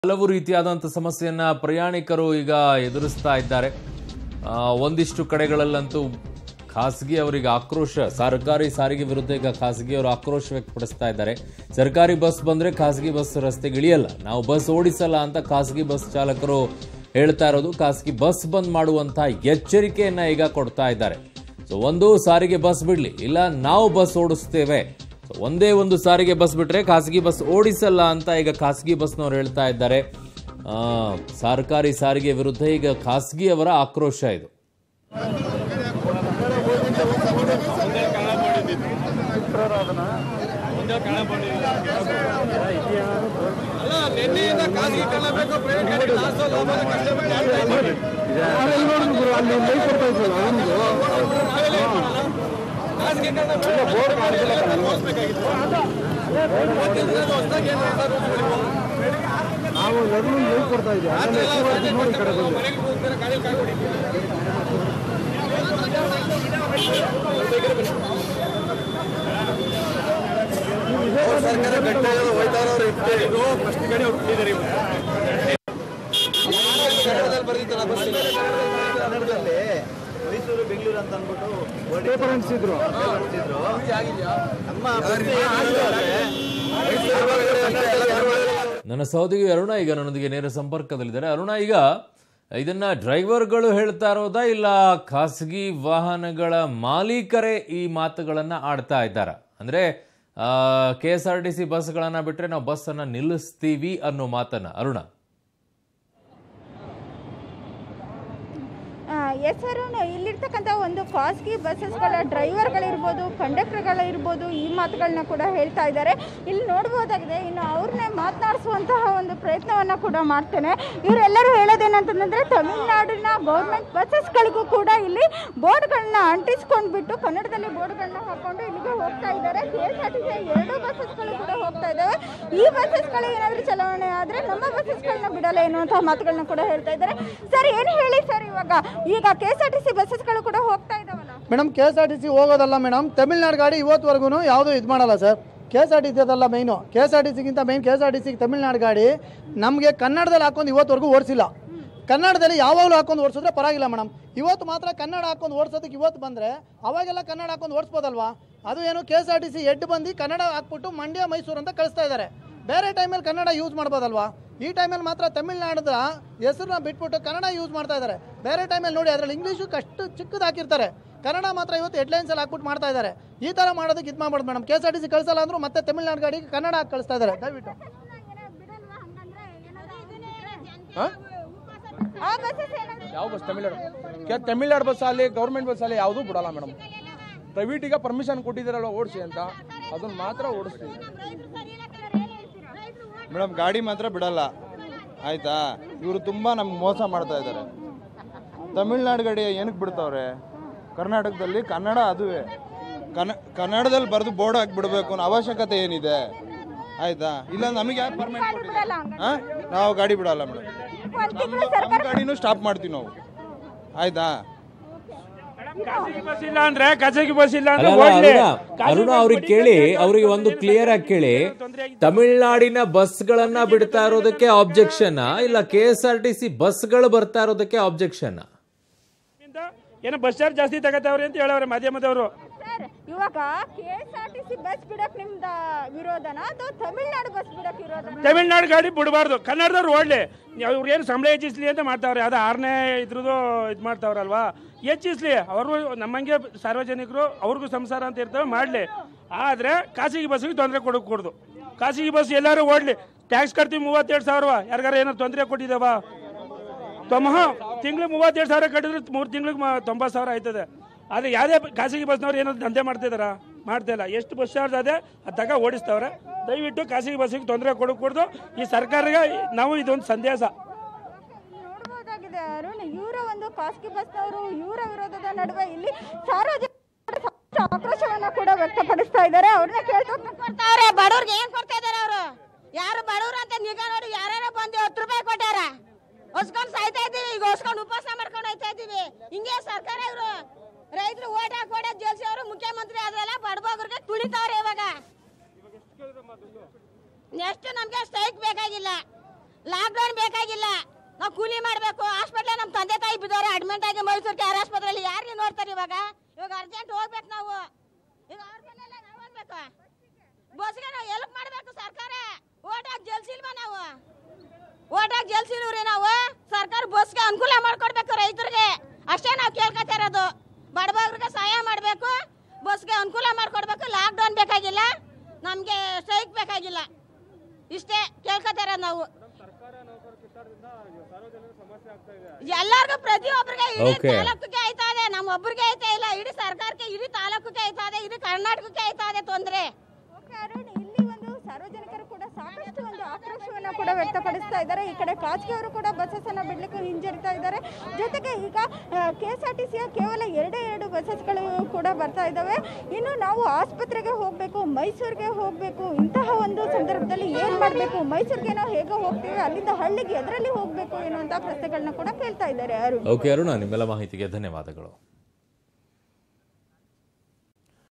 ಹಲವು ರೀತಿಯಾದಂಥ ಸಮಸ್ಯೆಯನ್ನ ಪ್ರಯಾಣಿಕರು ಈಗ ಎದುರಿಸ್ತಾ ಇದ್ದಾರೆ ಆ, ಒಂದಿಷ್ಟು ಕಡೆಗಳಲ್ಲಂತೂ ಖಾಸಗಿ ಅವರಿಗೆ ಆಕ್ರೋಶ ಸರ್ಕಾರಿ ಸಾರಿಗೆ ವಿರುದ್ಧ ಈಗ ಖಾಸಗಿಯವರು ಆಕ್ರೋಶ ವ್ಯಕ್ತಪಡಿಸ್ತಾ ಇದ್ದಾರೆ ಸರ್ಕಾರಿ ಬಸ್ ಬಂದ್ರೆ ಖಾಸಗಿ ಬಸ್ ರಸ್ತೆಗೆ ಇಳಿಯಲ್ಲ ನಾವು ಬಸ್ ಓಡಿಸಲ್ಲ ಅಂತ ಖಾಸಗಿ ಬಸ್ ಚಾಲಕರು ಹೇಳ್ತಾ ಇರೋದು ಖಾಸಗಿ ಬಸ್ ಬಂದ್ ಮಾಡುವಂತ ಎಚ್ಚರಿಕೆಯನ್ನ ಈಗ ಕೊಡ್ತಾ ಇದ್ದಾರೆ ಸೊ ಒಂದು ಸಾರಿಗೆ ಬಸ್ ಬಿಡ್ಲಿ ಇಲ್ಲ ನಾವು ಬಸ್ ಓಡಿಸ್ತೇವೆ ಸೊ ಒಂದೇ ಒಂದು ಸಾರಿಗೆ ಬಸ್ ಬಿಟ್ರೆ ಖಾಸಗಿ ಬಸ್ ಓಡಿಸಲ್ಲ ಅಂತ ಈಗ ಖಾಸಗಿ ಬಸ್ನವ್ರು ಹೇಳ್ತಾ ಇದ್ದಾರೆ ಆ, ಸರ್ಕಾರಿ ಸಾರಿಗೆ ವಿರುದ್ಧ ಈಗ ಖಾಸಗಿಯವರ ಆಕ್ರೋಶ ಇದು ನಾವು ಎಲ್ಲರೂ ಲೈವ್ ಕೊಡ್ತಾ ಇದ್ದೀವಿ ಆಮೇಲೆ ಎಷ್ಟು ಬರ್ತೀವಿ ನೋಡಿ ಈ ಕಡೆ ಬಂದು ಮೈಸೂರು ಬೆಂಗಳೂರು ಅಂತ ಅಂದ್ಬಿಟ್ಟು ಪೇಪರ್ ಅಂಟಿಸಿದ್ರು ನಮ್ಮ ಪ್ರಶ್ನೆ ಏನು ನನ್ನ ಸಹೋದರಿ ಅರುಣ ಈಗ ನನ್ನೊಂದಿಗೆ ನೇರ ಸಂಪರ್ಕದಲ್ಲಿದ್ದಾರೆ ಅರುಣ ಈಗ ಇದನ್ನ ಡ್ರೈವರ್ಗಳು ಹೇಳ್ತಾ ಇರೋದಾ ಇಲ್ಲ ಖಾಸಗಿ ವಾಹನಗಳ ಮಾಲೀಕರೇ ಈ ಮಾತುಗಳನ್ನ ಆಡ್ತಾ ಇದ್ದಾರ ಅಂದ್ರೆ K S R T C ಬಸ್ಗಳನ್ನ ಬಿಟ್ರೆ ನಾವು ಬಸ್ ಅನ್ನ ನಿಲ್ಲಿಸ್ತೀವಿ ಅನ್ನೋ ಮಾತನ್ನ ಅರುಣ ಎಸ್ ಸರ್ ಇಲ್ಲಿರ್ತಕ್ಕಂಥ ಒಂದು ಖಾಸಗಿ ಬಸ್ಸಸ್ಗಳ ಡ್ರೈವರ್ಗಳಿರ್ಬೋದು ಕಂಡಕ್ಟರ್ಗಳಿರ್ಬೋದು ಈ ಮಾತುಗಳನ್ನ ಕೂಡ ಹೇಳ್ತಾ ಇದ್ದಾರೆ ಇಲ್ಲಿ ನೋಡ್ಬೋದಾಗಿದೆ ಇನ್ನು ಅವ್ರನ್ನೇ ಮಾತನಾಡಿಸುವಂತಹ ಒಂದು ಪ್ರಯತ್ನವನ್ನು ಕೂಡ ಮಾಡ್ತೇನೆ ಇವರೆಲ್ಲರೂ ಹೇಳೋದೇನಂತಂದ್ರೆ ತಮಿಳುನಾಡಿನ ಗೌರ್ಮೆಂಟ್ ಬಸ್ಸಸ್ಗಳಿಗೂ ಕೂಡ ಇಲ್ಲಿ ಬೋರ್ಡ್ಗಳನ್ನ ಅಂಟಿಸ್ಕೊಂಡ್ಬಿಟ್ಟು ಕನ್ನಡದಲ್ಲಿ ಬೋರ್ಡ್ಗಳನ್ನ ಹಾಕೊಂಡು ಇಲ್ಲಿಗೆ ಹೋಗ್ತಾ ಇದ್ದಾರೆ K S R T C ಎರಡು ಬಸ್ಸಸ್ಗಳು ಕೂಡ ಹೋಗ್ತಾ ಇದ್ದಾವೆ ಈ ಬಸ್ಸಸ್ಗಳು ಏನಾದರೂ ಚಲಾವಣೆ ಆದರೆ ನಮ್ಮ ಬಸ್ಸಸ್ಗಳನ್ನ ಬಿಡಲ್ಲ ಎನ್ನುವಂತಹ ಮಾತುಗಳನ್ನ ಕೂಡ ಹೇಳ್ತಾ ಇದ್ದಾರೆ ಸರ್ ಏನು ಹೇಳಿ ಸರ್ ಇವಾಗ ಈಗ K S R T C ಬಸ್ಸಸ್ಗಳು ಕೂಡ ಹೋಗ್ತಾ ಇದಾವಲ್ಲ madam K S R T C ಹೋಗೋದಲ್ಲ ಮೇಡಮ್ ತಮಿಳ್ನಾಡು ಗಾಡಿ ಇವತ್ತುವರೆಗೂ ಯಾವುದೂ ಇದು ಮಾಡಲ್ಲ sir K S R T C ಅದಲ್ಲ main K S R T ಸಿಗಿಂತ main K S R T C Tamil Nadu ಗಾಡಿ ನಮಗೆ ಕನ್ನಡದಲ್ಲಿ ಹಾಕೊಂಡು ಇವತ್ತುವರೆಗೂ ಓಡಿಸಿಲ್ಲ ಕನ್ನಡದಲ್ಲಿ ಯಾವಾಗಲೂ ಹಾಕೊಂಡು ಓಡಿಸಿದ್ರೆ ಪರವಾಗಿಲ್ಲ ಮೇಡಮ್ ಇವತ್ತು ಮಾತ್ರ ಕನ್ನಡ ಹಾಕೊಂಡು ಓಡಿಸೋದಕ್ಕೆ ಇವತ್ತು ಬಂದರೆ ಅವಾಗೆಲ್ಲ ಕನ್ನಡ ಹಾಕೊಂಡು ಓಡಿಸ್ಬೋದಲ್ವಾ ಅದು ಏನು K S R T C ಎಡ್ ಬಂದು ಕನ್ನಡ ಹಾಕ್ಬಿಟ್ಟು ಮಂಡ್ಯ ಮೈಸೂರು ಅಂತ ಕಳಿಸ್ತಾ ಇದ್ದಾರೆ ಬೇರೆ ಟೈಮಲ್ಲಿ ಕನ್ನಡ ಯೂಸ್ ಮಾಡ್ಬೋದಲ್ವಾ ಈ ಟೈಮಲ್ಲಿ ಮಾತ್ರ ತಮಿಳ್ನಾಡದ ಹೆಸರನ್ನ ಬಿಟ್ಬಿಟ್ಟು ಕನ್ನಡ ಯೂಸ್ ಮಾಡ್ತಾ ಇದ್ದಾರೆ ಬೇರೆ ಟೈಮಲ್ಲಿ ನೋಡಿ ಅದರಲ್ಲಿ ಇಂಗ್ಲೀಷು ಕಷ್ಟು ಚಿಕ್ಕದು ಹಾಕಿರ್ತಾರೆ ಕನ್ನಡ ಮಾತ್ರ ಇವತ್ತು ಹೆಡ್ಲೈನ್ಸಲ್ಲಿ ಹಾಕ್ಬಿಟ್ಟು ಮಾಡ್ತಾ ಇದ್ದಾರೆ ಈ ಥರ ಮಾಡೋದಕ್ಕೆ ಇದು ಮಾಡ್ಬಾರ್ದು madam K S R T C ಕಳಿಸಲ್ಲ ಅಂದ್ರೂ ಮತ್ತೆ ತಮಿಳ್ನಾಡು ಗಾಡಿಗೆ ಕನ್ನಡ ಹಾಕಿ ಕಳಿಸ್ತಾ ಇದ್ದಾರೆ ದಯವಿಟ್ಟು ಆ ಬಸ್ಸಸ್ ಏನಾದ್ರು ಯಾವ ಬಸ್ ತಮಿಳ್ನಾಡು ಕೆ ತಮಿಳ್ನಾಡು ಬಸ್ ಅಲ್ಲಿ ಗೌರ್ಮೆಂಟ್ ಬಸ್ ಅಲ್ಲಿ ಯಾವುದೂ ಬಿಡಲ್ಲ ಮೇಡಮ್ ಪ್ರೈವೇಟಿಗೆ ಪರ್ಮಿಷನ್ ಕೊಟ್ಟಿದ್ದಾರಲ್ಲ ಓಡಿಸಿ ಅಂತ ಅದನ್ನ ಮಾತ್ರ ಓಡಿಸ್ತೀವಿ ಮೇಡಮ್ ಗಾಡಿ ಮಾತ್ರ ಬಿಡಲ್ಲ ಆಯ್ತಾ ಇವರು ತುಂಬಾ ನಮ್ಗೆ ಮೋಸ ಮಾಡ್ತಾ ಇದ್ದಾರೆ ತಮಿಳ್ನಾಡು ಗಾಡಿ ಏನಕ್ಕೆ ಬಿಡ್ತಾವ್ರೆ ಕರ್ನಾಟಕದಲ್ಲಿ ಕನ್ನಡ ಅದುವೇ ಕನ್ನ ಕನ್ನಡದಲ್ಲಿ ಬರೆದು ಬೋರ್ಡ್ ಹಾಕಿ ಬಿಡಬೇಕು ಅನ್ನೋ ಅವಶ್ಯಕತೆ ಏನಿದೆ ಆಯ್ತಾ ಇಲ್ಲ ನಮಗೆ ಯಾರು ಪರ್ಮಿಟ್ ಕೊಟ್ಟಿದ್ದಾರೆ ಬಿಡಲ್ಲ ಹಂಗಂದ್ರೆ. ಹಾಂ ನಾವು ಗಾಡಿ ಬಿಡಲ್ಲ ಮೇಡಮ್ ಒಂದ್ ತಿಂಗಳು ನಮ್ಮ ಸರ್ಕಾರ ಗಾಡಿನೂ ಸ್ಟಾಪ್ ಮಾಡ್ತೀವಿ ನಾವು ಆಯ್ತಾ ಖಾಸಗಿ ಬಸ್ ಇಲ್ಲ ಅಂದ್ರೆ ಖಾಸಗಿ ಬಸ್ ಇಲ್ಲ ಅಲ್ಲ ಅಂದ್ರೆ ಅಲ್ಲ, ಓಡ್ಲಿ. ಅರುಣ ಖಾಸಗಿ ಅರುಣ ಬಸ್ ಅವ್ರಿಗೆ ಬಿಡಿ, ಕೇಳಿ ಖಾಸಗಿ ಅವ್ರಿಗೆ ಬಸ್ ಒಂದು ಬಿಡಿ, ಕ್ಲಿಯರ್ ಆಗಿ ಕೇಳಿ ತೊಂದ್ರೆ ಆಗಿದೆ. ತಮಿಳ್ನಾಡಿನ ಬಸ್ಗಳನ್ನ ಬಿಡ್ತಾ ಇರೋದಕ್ಕೆ ಆಬ್ಜೆಕ್ಷನ್ ಇಲ್ಲ K S R T C ಬಸ್ಗಳು ಬರ್ತಾ ಇರೋದಕ್ಕೆ ಆಬ್ಜೆಕ್ಷನ್ ಇಂದ ಏನೋ ಬಸ್ ಚಾರ್ಜ್ ಜಾಸ್ತಿ ತಗೋತಾವ್ರೆ ಅಂತ ಹೇಳವ್ರೆ ಮಾಧ್ಯಮದವರು ಸರ್ ಇವಾಗ K S R T C bus ಬಿಡಕ್ ನಿಮ್ದ ವಿರೋಧನ ಅಥವಾ ತಮಿಳ್ನಾಡು ಬಸ್ ಬಿಡಕ್ ವಿರೋಧನ ತಮಿಳ್ನಾಡು ಗಾಡಿ ಬಿಡಬಾರ್ದು ಕನ್ನಡದವ್ರು ಓಡ್ಲಿ ಅವ್ರು ಏನು ಸಂಬಳ ಹೆಚ್ಚಿಸ್ಲಿ ಅಂತ ಮಾಡ್ತಾವ್ರೆ ಅದು ಆರನೇ ಇದ್ರದ್ದು ಇದು ಮಾಡ್ತಾವ್ರಲ್ವಾ ಹೆಚ್ಚಿಸ್ಲಿ ಅವರು ನಮ್ಮಂಗೆ ಸಾರ್ವಜನಿಕರು ಅವ್ರಿಗೂ ಸಂಸಾರ ಅಂತ ಇರ್ತವೆ ಮಾಡಲಿ ಆದರೆ ಖಾಸಗಿ ಬಸ್ಸಿಗೆ ತೊಂದರೆ ಕೊಡೋಕೆ ಕೊಡ್ದು ಖಾಸಗಿ ಬಸ್ ಎಲ್ಲರೂ ಓಡ್ಲಿ ಟ್ಯಾಕ್ಸ್ ಕಟ್ತೀವಿ ಮೂವತ್ತೆರಡು ಸಾವಿರ ಯಾರಿಗಾರ ಏನಾರು ತೊಂದರೆ ಕೊಟ್ಟಿದ್ದಾವ ತೊಂಬ ಹಾಂ ತಿಂಗ್ಳಿಗೆ ಮೂವತ್ತೆರಡು ಸಾವಿರ ಕಟ್ಟಿದ್ರೆ ಮೂರು ತಿಂಗ್ಳಿಗೆ ತೊಂಬತ್ತು ಸಾವಿರ ಆಯ್ತದೆ ಆದರೆ ಯಾವುದೇ ಖಾಸಗಿ ಬಸ್ನವ್ರು ಏನಾದ್ರು ದಂಧೆ ಮಾಡ್ತಿದಾರ ಮಾಡ್ತಾ ಇಲ್ಲ ಎಷ್ಟು ಬಸ್ ಚಾರ್ಜ್ ಅದೇ ಅದು ತಗ ಓಡಿಸ್ತವ್ರೆ ದಯವಿಟ್ಟು ಖಾಸಗಿ ಬಸ್ಸಿಗೆ ತೊಂದರೆ ಕೊಡಕೂಡ್ದು ಈ ಸರ್ಕಾರಕ್ಕೆ ನಾವು ಇದೊಂದು ಸಂದೇಶ ನೋಡಬಹುದಾಗಿದೆ ಅರುಣ್ ಇವರ ಒಂದು ಖಾಸಗಿ ಬಸ್ನವರು ಇವರ ವಿರೋಧದ ನಡುವೆ ಇಲ್ಲಿ ಸಾರ್ವಜನಿಕ ಆಕ್ರೋಶವನ್ನ ಕೂಡ ವ್ಯಕ್ತಪಡಿಸ್ತಾ ಇದ್ದಾರೆ ಅವ್ರನ್ನ ಕೇಳ್ತಾ ಕೊಡ್ತಾವ್ರೆ ಬಡವ್ರಿಗೆ ಏನ್ ಕೊಡ್ತಾ ಇದಾರೆ ಅವರು ಯಾರು ಬಡವ್ರು ಅಂತ ನಿಗಾ ನೋಡಿ ಯಾರ್ಯಾರ ಬಂದು ಹತ್ತು ರೂಪಾಯಿ ಕೊಟ್ಟಾರ ಹೊಸ್ಕೊಂಡ್ ಸಾಯ್ತಾ ಇದೀವಿ ಈಗ ಹೊಸ್ಕೊಂಡ್ ಉಪವಾಸ ಮಾಡ್ಕೊಂಡು ಹೋಯ್ತಾ ಇದೀವಿ ಹಿಂಗೆ ಸರ್ಕಾರ ಇವರು ರೈತರು ಓಟ್ ಹಾಕಿ ಓಟ್ ಜೇಲ್ಸಿ ಅವರು ಮುಖ್ಯಮಂತ್ರಿ ಆದ್ರಲ್ಲ ಬಡಬಗ್ರಿಗೆ ತುಳಿತಾವ್ರೆ ಇವಾಗ ನೆಕ್ಸ್ಟ್ ನಮ್ಗೆ ಸ್ಟ್ರೈಕ್ ಬೇಕಾಗಿಲ್ಲ ಲಾಕ್ಡೌನ್ ಬೇಕಾಗಿಲ್ಲ ನಾವು ಕೂಲಿ ಮಾಡಬೇಕು ಹಾಸ್ಪಿಟ್ಲ್ ನಮ್ಮ ತಂದೆ ತಾಯಿ ಬಿದ್ದವ್ರೆ ಅಡ್ಮಿಟ್ ಆಗಿ ಮೈಸೂರು ಕೆ ಆರ್ ಆಸ್ಪತ್ರೆಯಲ್ಲಿ ಯಾರಿಗೆ ನೋಡ್ತಾರೆ ಇವಾಗ ಇವಾಗ ಅರ್ಜೆಂಟ್ ಹೋಗ್ಬೇಕು ನಾವು ಈಗ ಅವ್ರ ಮನೆಯಲ್ಲ ನಾವು ಹೋಗ್ಬೇಕು ಬಸ್ಗೆ ನಾವು ಎಲ್ಪ್ ಮಾಡಬೇಕು ಸರ್ಕಾರ ಓಟ್ ಹಾಕಿ ಗೆಲ್ಸಿಲ್ವಾ ನಾವು ಓಟ್ ಹಾಕಿ ಗೆಲ್ಸಿಲ್ವ್ರಿ ನಾವು ಸರ್ಕಾರ ಬಸ್ಗೆ ಅನುಕೂಲ ಮಾಡ್ಕೊಡ್ಬೇಕು ರೈತರಿಗೆ ಅಷ್ಟೇ ನಾವು ಕೇಳ್ಕೊತಾ ಇರೋದು ಬಡಬಗ್ರಿಗೆ ಸಹಾಯ ಮಾಡಬೇಕು ಬಸ್ಗೆ ಅನುಕೂಲ ಮಾಡ್ಕೊಡ್ಬೇಕು ಲಾಕ್ಡೌನ್ ಬೇಕಾಗಿಲ್ಲ ನಮಗೆ ಸ್ಟ್ರೈಕ್ ಬೇಕಾಗಿಲ್ಲ ಇಷ್ಟೇ ಕೇಳ್ಕೊತಾ ಇರೋದು ನಾವು ಎಲ್ಲಾರ್ಗು ಪ್ರತಿಯೊಬ್ಬರಿಗೆ ಇಡೀ Okay. ತಾಲೂಕಿಗೆ ಆಯ್ತಾ ಇದೆ ನಮ್ಮ ಒಬ್ಬರಿಗೆ ಆಯ್ತಾ ಇಲ್ಲ ಇಡೀ ಸರ್ಕಾರಕ್ಕೆ ಇಡೀ ತಾಲೂಕಿಗೆ ಆಯ್ತಾ ಇದೆ ಇಡೀ ಕರ್ನಾಟಕಕ್ಕೆ ಆಯ್ತಾ ಇದೆ ತೊಂದ್ರೆ ಓಕೆ ಅರುಣ್ ಇಲ್ಲಿ ಒಂದು ಸಾರ್ವಜನಿಕರು ಕೂಡ ಸಾಕಷ್ಟು ಒಂದು ಆಕ್ರೋಶವನ್ನ ಕೂಡ ವ್ಯಕ್ತಪಡಿಸ್ತಾ ಇದ್ದಾರೆ ಈ ಕಡೆ ಖಾಸಗಿ ಅವರು ಕೂಡ ಬಸ್ಸಸ್ ಅನ್ನ ಬಿಡ್ಲಿಕ್ಕೆ ಹಿಂಜರಿತಾ ಇದ್ದಾರೆ ಜೊತೆಗೆ ಈಗ ಕೆ ಎಸ್ ಆರ್ ಟಿ ಸಿಯ ಕೇವಲ ಎರಡೇ ಎರಡು ಬಸ್ಸಸ್ಗಳು ಕೂಡ ಬರ್ತಾ ಇದ್ದಾವೆ ಇನ್ನು ನಾವು ಆಸ್ಪತ್ರೆಗೆ ಹೋಗಬೇಕು ಮೈಸೂರಿಗೆ ಹೋಗಬೇಕು ಇಂತಹ ಒಂದು ಸಂದರ್ಭದಲ್ಲಿ ಏನು ಮಾಡಬೇಕು ಮೈಸೂರಿಗೆ ನಾವು ಹೇಗೆ ಹೋಗ್ತೀವಿ ಅಲ್ಲಿಂದ ಹಳ್ಳಿಗೆ ಎದರಲ್ಲಿ ಹೋಗಬೇಕು ಎನ್ನುವಂಥ ಪ್ರಶ್ನೆಗಳನ್ನ ಕೂಡ ಕೇಳ್ತಾ ಇದ್ದಾರೆ ಅರುಣ್ ಓಕೆ ಅರುಣ ನಿಮ್ಮೆಲ್ಲ ಮಾಹಿತಿಗೆ ಧನ್ಯವಾದಗಳು